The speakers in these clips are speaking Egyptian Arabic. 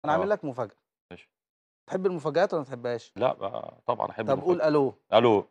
انا عامل آه. لك مفاجاه ماشي. تحب المفاجآت ولا ما تحبهاش لأ بقى طبعًا أحب طب قول المفاجأة. الو ألو.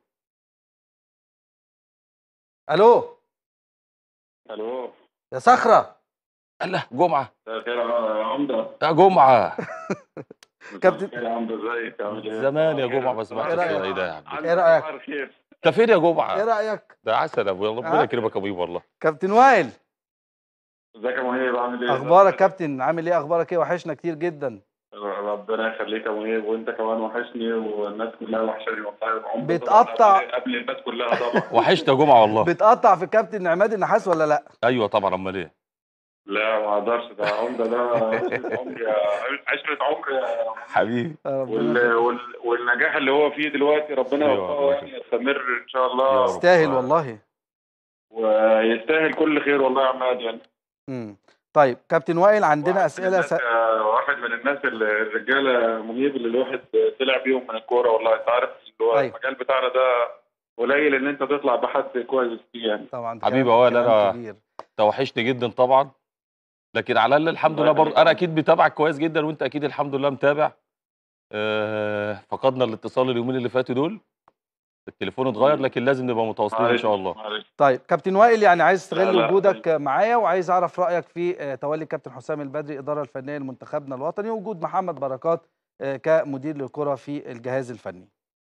الو الو يا صخره الله جمعة مساء الخير يا عمده يا جمعة كابتن- مساء الخير يا عمده ازيك عامل ايه؟ زمان يا جمعة ما سمعتش إيه رأيك؟ كده إيه ده يا حبيبي إيه رأيك؟ عندك خير أنت فين يا ايه جمعة؟ رايك ده عسل يا أبويا ربنا ها؟ يكرمك يا أبوي والله كابتن وائل ازيك يا مهيب عامل ايه؟ اخبارك كابتن عامل ايه اخبارك ايه وحشنا كتير جدا ربنا يخليك يا مهيب وانت كمان وحشني والناس كلها وحشاني والله عمده بتقطع. طبعاً قبل- قبل الناس كلها طبعا وحشت يا جمعة والله بتقطع في كابتن عماد النحاس ولا لا أيوه طبعًا أمال إيه؟ لا ما اقدرش ده عمده ده عشرة عمر يا- عشرة عمر يا حبيبي ربنا وال... يخليك. وال... والنجاح اللي هو فيه دلوقتي ربنا أيوة، يوفقه الله يعني يستمر ان شاء يا الله رب. يستاهل والله ويستاهل كل خير والله يا عماد يعني امم طيب كابتن وائل عندنا واحد من اسئله الناس- س... آه، واحد من الناس ال- الرجاله منيب اللي الواحد طلع بيهم من الكوره والله انت عارف اللي هو أيوة. المجال بتاعنا ده قليل ان انت تطلع بحد كويس فيه يعني طبعا حبيبي كلام- وائل، كلام أنا- كبير. أنت وحشني جدًا طبعًا لكن على الأقل الحمد الله لله برضه يخليك. أنا أكيد متابعك كويس جدًا وأنت أكيد الحمد لله متابع آآ فقدنا الاتصال اليومين اللي فاتوا دول التليفون اتغير لكن لازم نبقى متواصلين إن معلش شاء الله معلش طيب كابتن وائل يعني عايز لا، استغل لا. وجودك معايا وعايز اعرف رايك في آه، تولي كابتن حسام البدري الاداره الفنيه لمنتخبنا الوطني ووجود محمد بركات آه، كمدير للكره في الجهاز الفني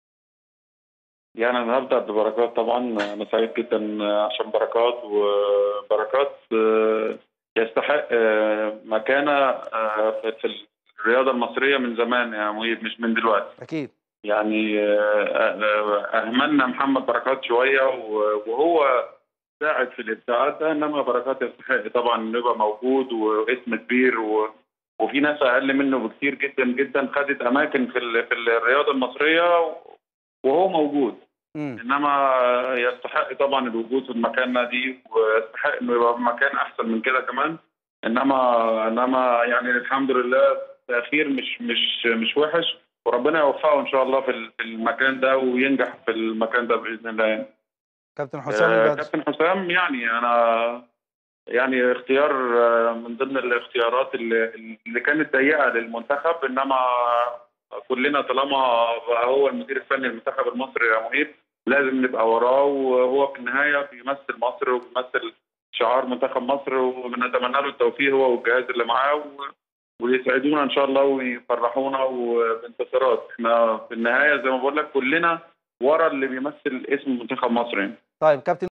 يعني انا هبدا ببركات طبعا انا سعيد جدا عشان بركات وبركات آه، يستحق آه، مكانه آه، في- في الرياضه المصريه من زمان يا مهيب مش من دلوقتي اكيد يعني آه، آه، اهملنا محمد بركات شويه و- وهو ساعد في الابداعات ده انما بركات يستحق طبعا انه يبقى موجود واسم كبير و وفي ناس اقل منه بكتير جدا جدا خدت اماكن في ال- في الرياضه المصريه وهو موجود امم انما يستحق طبعا الوجود في المكان دي ويستحق انه يبقى في مكان احسن من كده كمان انما انما يعني الحمد لله تاخير مش مش مش وحش وربنا يوفقه ان شاء الله في ال- في المكان ده وينجح في المكان ده باذن الله يعني. كابتن حسام آه، البدري كابتن حسام يعني انا يعني اختيار آه، من ضمن الاختيارات اللي, اللي كانت ضيقه للمنتخب انما كلنا طالما بقى هو المدير الفني للمنتخب المصري يا مهيب لازم نبقى وراه وهو في النهايه بيمثل مصر وبيمثل شعار منتخب مصر ونتمنى له التوفيق هو والجهاز اللي معاه و- ويسعدونا ان شاء الله ويفرحونا وبانتصارات احنا في النهايه زي ما بقول لك كلنا ورا اللي بيمثل اسم منتخب مصر يعني طيب كابتن